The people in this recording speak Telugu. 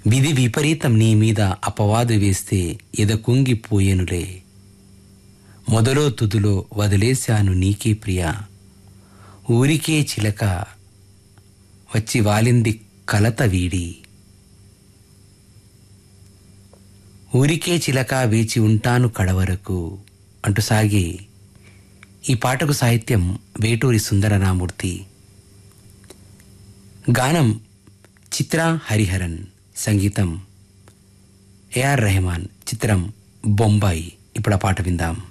విధి విపరీతం నీ మీద అపవాదు వేస్తే ఎద కుంగిపోయేనులే మొదలో తుదిలో వదిలేశాను నీకే ప్రియా ఊరికే చిలక వచ్చి వాలింది కలత వీడి ఊరికే చిలక వేచి ఉంటాను కడవరకు అంటూ సాగి ఈ పాటకు సాహిత్యం వేటూరి సుందరరామూర్తి గానం చిత్ర హరిహరన్ సంగీతం ఏఆర్ రెహమాన్ చిత్రం బొంబాయి ఇప్పుడు ఆ పాట విందాం